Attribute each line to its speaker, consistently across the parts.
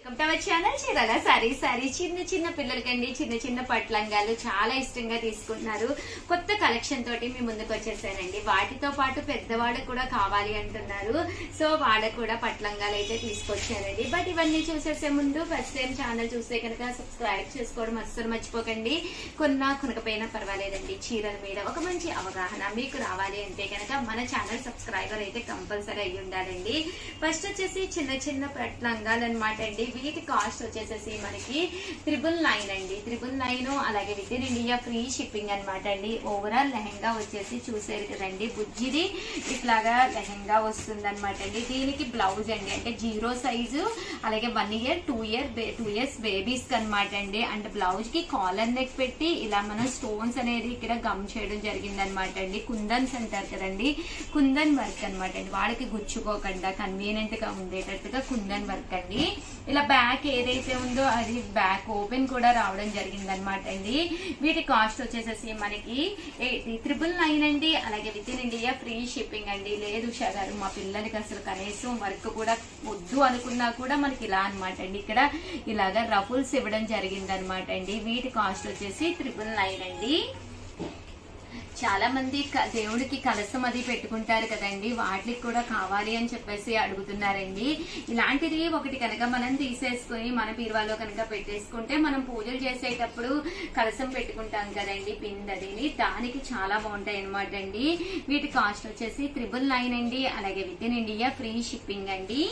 Speaker 1: తమ channel Chirala sorry sorry చిన్న చిన్న పిల్లలకండి చిన్న చిన్న పట్లంగాలు చాలా ఇష్టంగా తీసుకుంటున్నారు కొత్త కలెక్షన్ తోటి మీ ముందుకు వచ్చేసానండి వాటితో పాటు పెద్దవాళ్ళకు కూడా కావాలి అంటున్నారు సో వాళ్ళకు కూడా పట్లంగాలు అయితే తీసుకొచ్చానండి బట్ ఇవన్నీ చూసేసే ముందు ఫస్ట్ టైం ఛానల్ చూస్తే కనుక సబ్స్క్రైబ్ చేసుకోవడం అస్సలు మర్చిపోకండి కొన్నా కొనకపోయినా పర్వాలేదండి చీరల మీద ఒక మంచి అవగాహన మీకు రావాలి అంటే కనుక మన ఛానల్ సబ్స్క్రైబర్ అయితే కంపల్సరీ అయ్యి ఉండాలండి ఫస్ట్ వచ్చేసి చిన్న చిన్న పట్లంగాలు అనమాట అండి వీటి కాస్ట్ వచ్చేసేసి మనకి త్రిబుల్ నైన్ అండి త్రిబుల్ నైన్ అలాగే with in India free shipping అనమాట అండి ఓవరాల్ లెహంగా వచ్చేసి చూసారు కదండి బుజ్జిది ఇట్లాగా లెహంగా వస్తుంది అనమాట అండి దీనికి బ్లౌజ్ అండి అంటే జీరో సైజు అలాగే one year two year two years babies అనమాట అండి అండ్ బ్లౌజ్ కి కాలర్ నెక్ పెట్టి ఇలా మనం స్టోన్స్ అనేది ఇక్కడ గమ్ చేయడం జరిగింది అనమాట అండి కుందన్స్ అంటారు కదండి కుందన్ వర్క్ అనమాట అండి వాళ్ళకి గుచ్చుకోకుండా కన్వీనియంట్ గా ఉండేటట్టుగా కుందన్ వర్క్ అండి ఇలా బ్యాక్ ఏదైతే ఉందో అది బ్యాక్ ఓపెన్ కూడా రావడం జరిగింది అనమాట అండి వీటి కాస్ట్ వచ్చేసేసి మనకి త్రిబుల్ నైన్ అండి అలాగే with in India free shipping అండి లేదు ఉషా గారు మా పిల్లలకి అసలు కనీసం వర్క్ కూడా వద్దు అనుకున్నా కూడా మనకి ఇలా అనమాట అండి ఇక్కడ ఇలాగా రఫుల్స్ ఇవ్వడం జరిగింది అనమాట అండి వీటి కాస్ట్ వచ్చేసి త్రిబుల్ నైన్ అండి చాలా మంది క- దేవుడికి కలసం అది పెట్టుకుంటారు కదండి వాటికి కూడా కావాలి అని చెప్పేసి అడుగుతున్నారండి ఇలాంటిది ఒకటి కనుక మనం తీసేసుకొని మన పీరువాలో కనుక పెట్టేసుకుంటే మనం పూజలు చేసేటప్పుడు కలసం పెట్టుకుంటాం కదండి పిందదిని దానికి చాలా బాగుంటాయి అనమాట అండి వీటి కాస్ట్ వచ్చేసి త్రిబుల్ నైన్ అండి అలాగే with in India free shipping అండి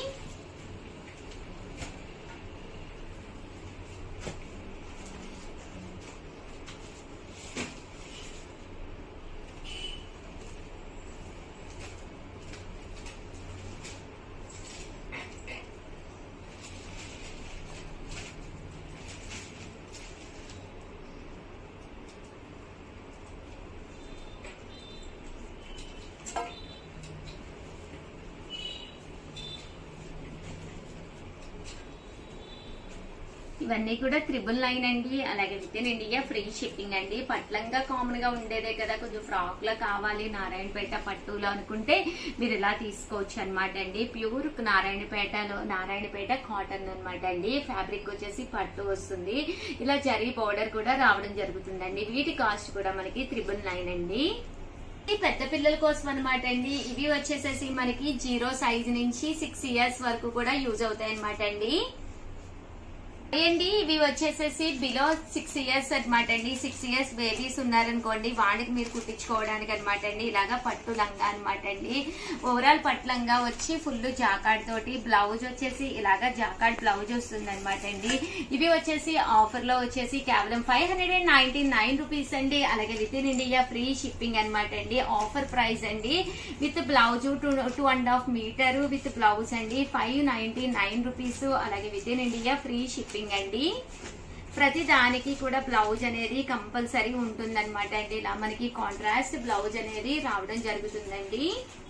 Speaker 1: ఇవన్నీ కూడా త్రిబుల్ నైన్ అండి అలాగే with in India free shipping అండి పట్లంగా కామన్ గా ఉండేదే కదా కొంచెం ఫ్రాక్ లా కావాలి నారాయణపేట పట్టులో అనుకుంటే మీరు ఇలా తీసుకోవచ్చు అనమాట అండి ప్యూర్ నారాయణపేటలో నారాయణపేట కాటన్ అనమాట అండి ఫ్యాబ్రిక్ వచ్చేసి పట్టు వస్తుంది ఇలా జరీ బోర్డర్ కూడా రావడం జరుగుతుందండి వీటి కాస్ట్ కూడా మనకి త్రిబుల్ నైన్ అండి ఈ పెద్ద పిల్లల కోసం అనమాట అండి ఇవి వచ్చేసేసి మనకి జీరో సైజ్ నుంచి సిక్స్ ఇయర్స్ వరకు కూడా యూజ్ అవుతాయి అనమాట అండి అండి ఇవి వచ్చేసేసి బిలో సిక్స్ ఇయర్స్ అనమాట అండి సిక్స్ ఇయర్స్ బేబీస్ ఉన్నారనుకోండి వాళ్ళకి మీరు కుట్టించుకోవడానికి అనమాట అండి ఇలాగా పట్టు లంగా అనమాట అండి ఓవరాల్ పట్టు లంగా వచ్చి ఫుల్ జాకాడ్ తోటి బ్లౌజ్ వచ్చేసి ఇలాగా జాకాడ్ బ్లౌజ్ వస్తుంది అనమాట అండి ఇవి వచ్చేసి ఆఫర్ లో వచ్చేసి కేవలం five hundred and ninety nine rupees అండి అలాగే with in India free shipping అనమాట అండి ఆఫర్ ప్రైస్ అండి with blouse two two and half meter with blouse అండి ఫైవ్ నైన్టీ నైన్ రూపీస్ అలాగే with in India free shipping అండి ప్రతి దానికి కూడా బ్లౌజ్ అనేది కంపల్సరీ ఉంటుందన్నమాట అండి ఇలా మనకి కాంట్రాస్ట్ బ్లౌజ్ అనేది రావడం జరుగుతుందండి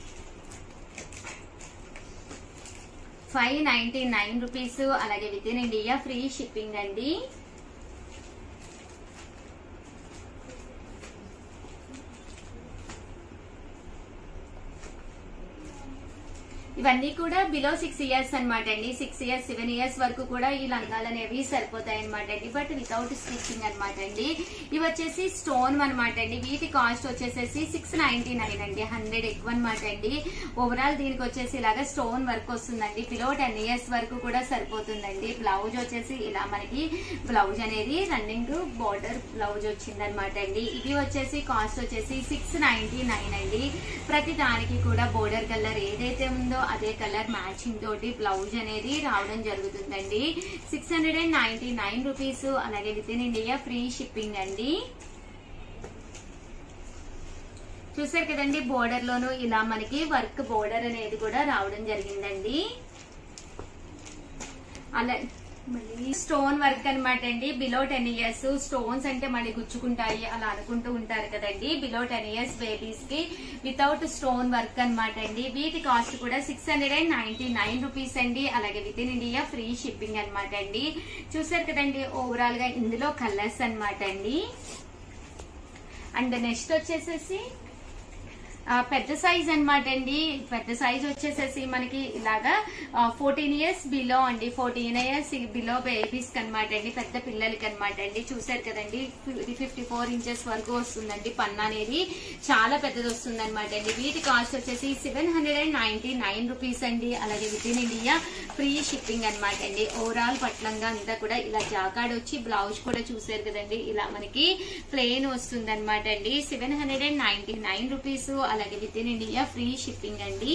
Speaker 1: ఫైవ్ నైన్టీ నైన్ రూపీస్ అలాగే with in India free shipping అండి ఇవన్నీ కూడా బిలో సిక్స్ ఇయర్స్ అనమాట అండి సిక్స్ ఇయర్స్ సెవెన్ ఇయర్స్ వరకు కూడా ఈ లంగాలు అనేవి సరిపోతాయి అనమాట అండి బట్ వితౌట్ స్టిచ్చింగ్ అనమాట అండి ఇవి వచ్చేసి స్టోన్ అనమాట అండి వీటి కాస్ట్ వచ్చేసేసి సిక్స్ నైన్టీ నైన్ అండి హండ్రెడ్ ఎక్కువ అనమాట అండి ఓవరాల్ దీనికి వచ్చేసి ఇలాగా స్టోన్ వర్క్ వస్తుందండి బిలో టెన్ ఇయర్స్ వరకు కూడా సరిపోతుందండి బ్లౌజ్ వచ్చేసి ఇలా మనకి బ్లౌజ్ అనేది రన్నింగ్ బార్డర్ బ్లౌజ్ వచ్చింది అనమాట అండి ఇది వచ్చేసి కాస్ట్ వచ్చేసి సిక్స్ నైన్టీ నైన్ అండి ప్రతి దానికి కూడా బోర్డర్ కలర్ ఏదైతే ఉందో అదే కలర్ మ్యాచింగ్ తోటి బ్లౌజ్ అనేది రావడం జరుగుతుందండి six hundred and ninety nine rupees అలాగే with in India free shipping అండి చూసారు కదండి బోర్డర్ లోను ఇలా మనకి వర్క్ బోర్డర్ అనేది కూడా రావడం జరిగిందండి అలా మళ్ళీ స్టోన్ వర్క్ అనమాట అండి బిలో టెన్ ఇయర్స్ స్టోన్స్ అంటే మళ్ళీ గుచ్చుకుంటాయి అలా అనుకుంటూ ఉంటారు కదండి బిలో టెన్ ఇయర్స్ బేబీస్ కి వితౌట్ స్టోన్ వర్క్ అనమాట అండి వీటి కాస్ట్ కూడా six hundred and ninety nine rupees అండి అలాగే with in India free shipping అనమాట అండి చూసారు కదండి ఓవరాల్ గా ఇందులో కలర్స్ అనమాట అండి అండ్ నెక్స్ట్ వచ్చేసేసి ఆ, పెద్ద సైజ్ అన్నమాట అండి పెద్ద సైజ్ వచ్చేసేసి మనకి ఇలాగా ఫోర్టీన్ ఇయర్స్ బిలో అండి ఫోర్టీన్ ఇయర్స్ బిలో బేబీస్ అనమాట అండి పెద్ద పిల్లలకి అనమాట అండి చూసారు కదండి ఫిఫ్టీ ఫోర్ ఇంచెస్ వరకు వస్తుందండి పన్ను అనేది చాలా పెద్దది వస్తుంది అనమాట అండి వీటి కాస్ట్ వచ్చేసి seven hundred and ninety nine rupees అండి అలాగే with in India free shipping అనమాట అండి ఓవరాల్ పట్లంగా అంతా కూడా ఇలా జాకాడ్ వచ్చి బ్లౌజ్ కూడా చూసారు కదండి ఇలా మనకి ప్లెయిన్ వస్తుంది అనమాట అండి seven hundred and ninety nine rupees అలాగే with in India free shipping అండి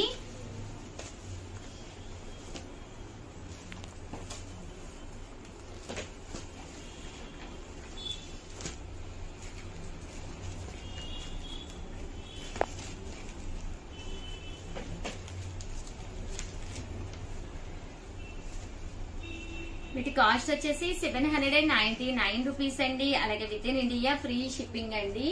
Speaker 1: వీటి కాస్ట్ వచ్చేసి seven hundred and ninety nine rupees అండి అలాగే with in India free shipping అండి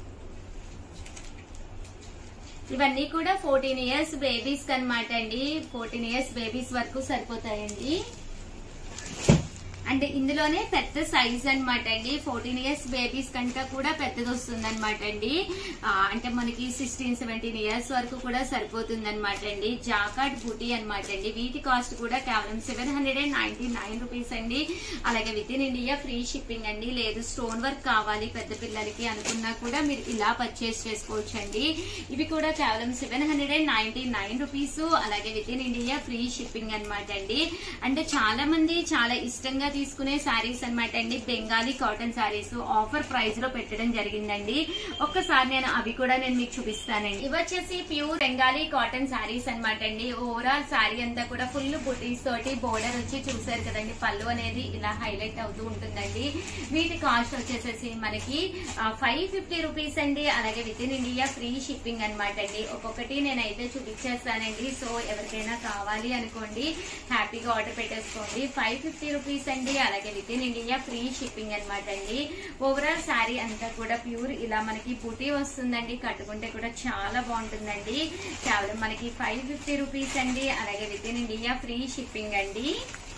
Speaker 1: ఇవన్నీ కూడా ఫోర్టీన్ ఇయర్స్ బేబీస్ కనమాట అండి ఫోర్టీన్ ఇయర్స్ బేబీస్ వరకు సరిపోతాయండి అంటే ఇందులోనే పెద్ద సైజ్ అన్నమాట అండి ఫోర్టీన్ ఇయర్స్ బేబీస్ కంటే కూడా పెద్దది వస్తుంది అనమాట అండి ఆ, అంటే మనకి సిక్స్టీన్ సెవెంటీన్ ఇయర్స్ వరకు కూడా సరిపోతుంది అనమాట అండి జాకాట్ బూటీ అనమాట అండి వీటి కాస్ట్ కూడా కేవలం seven hundred and ninety nine rupees అండి అలాగే with in India free shipping అండి లేదు స్టోన్ వర్క్ కావాలి పెద్ద పిల్లలకి అనుకున్నా కూడా మీరు ఇలా పర్చేస్ చేసుకోవచ్చు అండి ఇవి కూడా కేవలం seven hundred and ninety nine rupees అలాగే with in India free shipping అనమాట అండి అంటే చాలా మంది చాలా ఇష్టంగా తీసుకునే శారీస్ అన్నమాట అండి Bengali cotton sarees offer price లో పెట్టడం జరిగిందండి ఒక్కసారి నేను అవి కూడా నేను మీకు చూపిస్తానండి ఇవి వచ్చేసి ప్యూర్ బెంగాలీ కాటన్ శారీస్ అన్నమాట అండి ఓవరాల్ శారీ అంతా కూడా ఫుల్ బుటీస్ తోటి బోర్డర్ వచ్చి చూసారు కదండి పళ్ళు అనేది ఇలా హైలైట్ అవుతూ ఉంటుందండి వీటి కాస్ట్ వచ్చేసేసి మనకి ఫైవ్ ఫిఫ్టీ రూపీస్ అండి అలాగే with in India free shipping అనమాట అండి ఒక్కొక్కటి నేనైతే చూపించేస్తానండి సో ఎవరికైనా కావాలి అనుకోండి హ్యాపీగా ఆర్డర్ పెట్టేసుకోండి ఫైవ్ ఫిఫ్టీ రూపీస్ అండి అలాగే with in India free shipping అనమాట అండి ఓవరాల్ శారీ అంతా కూడా ప్యూర్ ఇలా మనకి బుటీ వస్తుందండి కట్టుకుంటే కూడా చాలా బాగుంటుందండి కేవలం మనకి ఫైవ్ ఫిఫ్టీ రూపీస్ అండి అలాగే with in India free shipping అండి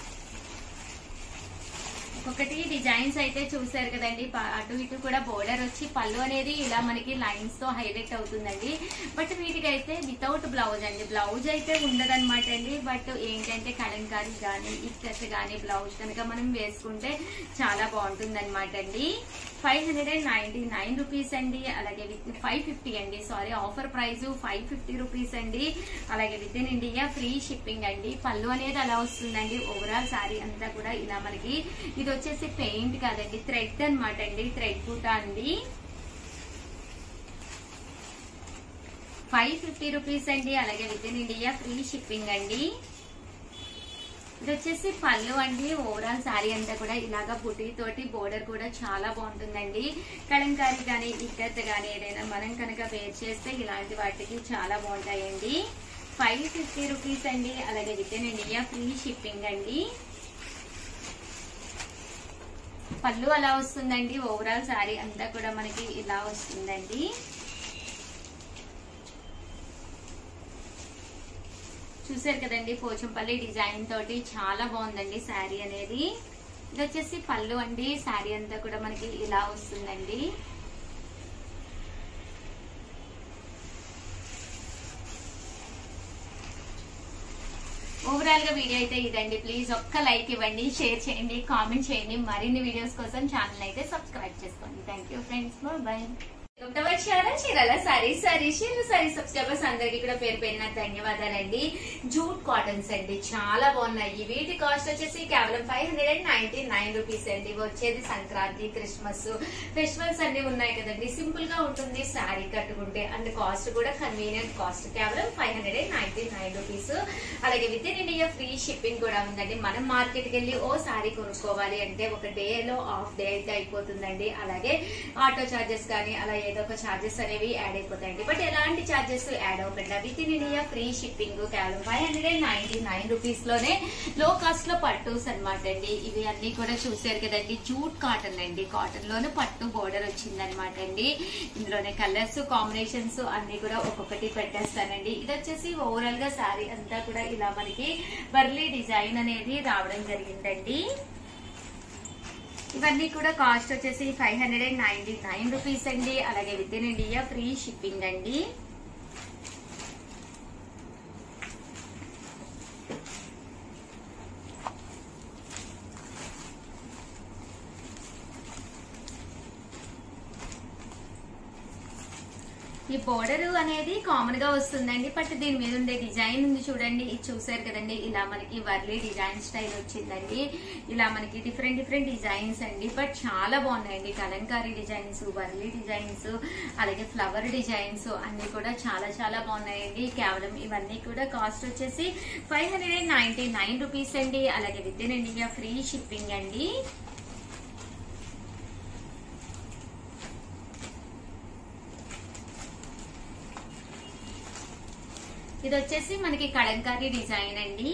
Speaker 1: ఒకటి డిజైన్స్ అయితే చూసారు కదండి ప- అటు ఇటు కూడా బోర్డర్ వచ్చి పళ్ళు అనేది ఇలా మనకి లైన్స్ తో హైలైట్ అవుతుందండి బట్ వీటికైతే వితౌట్ బ్లౌజ్ అండి బ్లౌజ్ అయితే ఉండదన్నమాట అండి బట్ ఏంటంటే కలంకారీ కానీ ఇక్కత్ కానీ బ్లౌజ్ కనుక మనం వేసుకుంటే చాలా బాగుంటుంది అనమాట అండి five hundred and ninety nine rupees అండి అలాగే విత్ ఫైవ్ ఫిఫ్టీ అండి sorry offer price five fifty rupees అండి అలాగే with in India free shipping అండి పళ్ళు అనేది అలా వస్తుందండి ఓవరాల్ సారీ అంతా కూడా ఇలా మనకి ఇది వచ్చేసి పెయింట్ కాదండి థ్రెడ్ అన్నమాట అండి థ్రెడ్ బూట అండి ఫైవ్ ఫిఫ్టీ రూపీస్ అండి అలాగే with in India free shipping అండి ఇది వచ్చేసి పళ్ళు అండి ఓవరాల్ శారీ అంతా కూడా ఇలాగా బుటీ తోటి బోర్డర్ కూడా చాలా బాగుంటుందండి కలంకారీ కానీ ఇక్కత్ కానీ ఏదైనా మనం కనుక వేర్ చేస్తే ఇలాంటి వాటికి చాలా బాగుంటాయండి ఫైవ్ ఫిఫ్టీ రూపీస్ అండి అలాగే with in India free shipping అండి పళ్ళు అలా వస్తుందండి ఓవరాల్ శారీ అంతా కూడా మనకి ఇలా వస్తుందండి చూసారు కదండి పోచంపల్లి డిజైన్ తోటి చాలా బాగుందండి శారీ అనేది ఇది వచ్చేసి పళ్ళు అండి శారీ అంతా కూడా మనకి ఇలా వస్తుందండి ఓవరాల్ గా వీడియో అయితే ఇదండి ప్లీజ్ ఒక్క లైక్ ఇవ్వండి షేర్ చేయండి కామెంట్ చేయండి మరిన్ని వీడియోస్ కోసం ఛానల్ అయితే సబ్స్క్రైబ్ చేసుకోండి థ్యాంక్ యూ ఫ్రెండ్స్ బాయ్ వచ్చారా చీరల సారీ సారీ చీరల సారీ సబ్స్క్రైబర్స్ అందరికి కూడా పేరు పేరున ధన్యవాదాలండి జూట్ కాటన్స్ అండి చాలా బాగున్నాయి వీటి కాస్ట్ వచ్చేసి కేవలం five hundred and ninety nine rupees అండి వచ్చేది సంక్రాంతి క్రిస్మస్ ఫెస్టివల్స్ అన్ని ఉన్నాయి కదండి సింపుల్ గా ఉంటుంది శారీ కట్టుకుంటే అండ్ కాస్ట్ కూడా కన్వీనియంట్ కాస్ట్ కేవలం five hundred and ninety nine rupees అలాగే with in India free shipping కూడా ఉందండి మనం మార్కెట్ కి వెళ్ళి ఓ శారీ కొనుక్కోవాలి అంటే ఒక డే లో హాఫ్ డే అయితే అయిపోతుందండి అలాగే ఆటో చార్జెస్ కానీ అలా ఏదో ఒక చార్జెస్ అనేవి యాడ్ అయిపోతాయండి బట్ ఎలాంటి చార్జెస్ యాడ్ అవ్వకుండా with in India free shipping కేవలం five hundred and ninety nine rupees లోనే లో కాస్ట్ లో పట్టుస్ అనమాట అండి ఇవి అన్ని కూడా చూసారు కదండి జూట్ కాటన్ అండి కాటన్ లోనే పట్టు బోర్డర్ వచ్చింది అనమాట అండి ఇందులోనే కలర్స్ కాంబినేషన్స్ అన్ని కూడా ఒక్కొక్కటి పెట్టేస్తానండి ఇది వచ్చేసి ఓవరాల్ గా శారీ అంతా కూడా ఇలా మనకి బర్లీ డిజైన్ అనేది రావడం జరిగిందండి ఇవన్నీ కూడా కాస్ట్ వచ్చేసి five hundred and ninety nine rupees అండి అలాగే with in India free shipping అండి ఈ బోర్డర్ అనేది కామన్ గా వస్తుందండి బట్ దీని మీద ఉండే డిజైన్ ఉంది చూడండి ఇది చూసారు కదండి ఇలా మనకి వర్లీ డిజైన్ స్టైల్ వచ్చిందండి ఇలా మనకి డిఫరెంట్ డిఫరెంట్ డిజైన్స్ అండి బట్ చాలా బాగున్నాయండి కలంకారీ డిజైన్స్ వర్లీ డిజైన్స్ అలాగే ఫ్లవర్ డిజైన్స్ అన్ని కూడా చాలా చాలా బాగున్నాయండి కేవలం ఇవన్నీ కూడా కాస్ట్ వచ్చేసి five hundred and ninety nine rupees అండి అలాగే with in India free shipping అండి ఇది వచ్చేసి మనకి కలంకారీ డిజైన్ అండి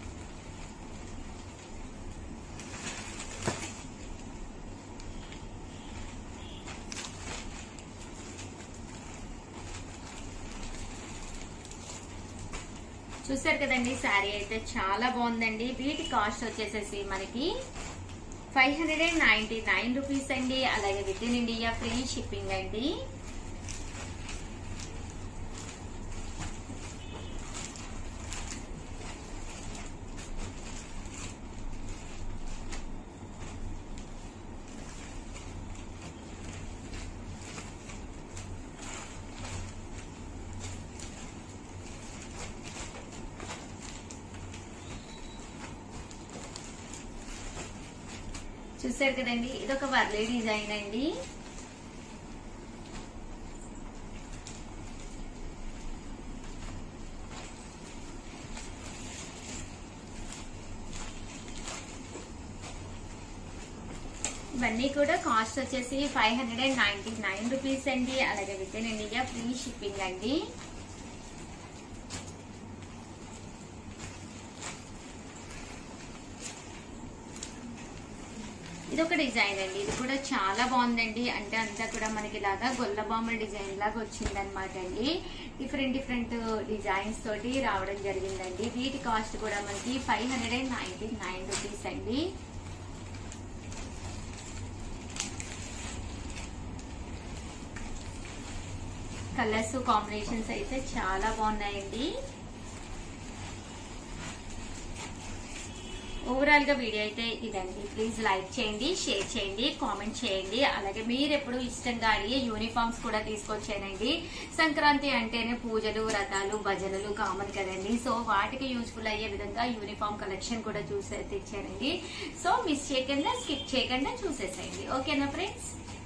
Speaker 1: చూసారు కదండి శారీ అయితే చాలా బాగుందండి వీటి కాస్ట్ వచ్చేసేసి మనకి five hundred and ninety nine rupees అండి అలాగే with in India free shipping అండి చూసారు కదండి ఇది ఒక వర్లీ డిజైన్ అండి ఇవన్నీ కూడా కాస్ట్ వచ్చేసి five hundred and ninety nine rupees అండి అలాగే with in India free shipping అండి ఇది ఒక డిజైన్ అండి ఇది కూడా చాలా బాగుందండి అంటే అంతా కూడా మనకి ఇలాగా గొల్లబామ్మల డిజైన్ లాగా వచ్చింది అనమాట అండి డిఫరెంట్ డిఫరెంట్ డిజైన్స్ తోటి రావడం జరిగిందండి వీటి కాస్ట్ కూడా మనకి five hundred and ninety nine rupees అండి కలర్స్ కాంబినేషన్స్ అయితే చాలా బాగున్నాయండి ఓవరాల్ గా వీడియో అయితే ఇదండి ప్లీజ్ లైక్ చేయండి షేర్ చేయండి కామెంట్ చేయండి అలాగే మీరు ఎప్పుడు ఇష్టంగా అడిగే యూనిఫామ్స్ కూడా తీసుకొచ్చానండి సంక్రాంతి అంటేనే పూజలు వ్రతాలు భజనలు కామన్ కదండి సో వాటికి యూజ్ఫుల్ అయ్యే విధంగా యూనిఫామ్ కలెక్షన్ కూడా చూసే తెచ్చానండి సో మిస్ చేయకుండా స్కిప్ చేయకుండా చూసేసేయండి ఓకేనా ఫ్రెండ్స్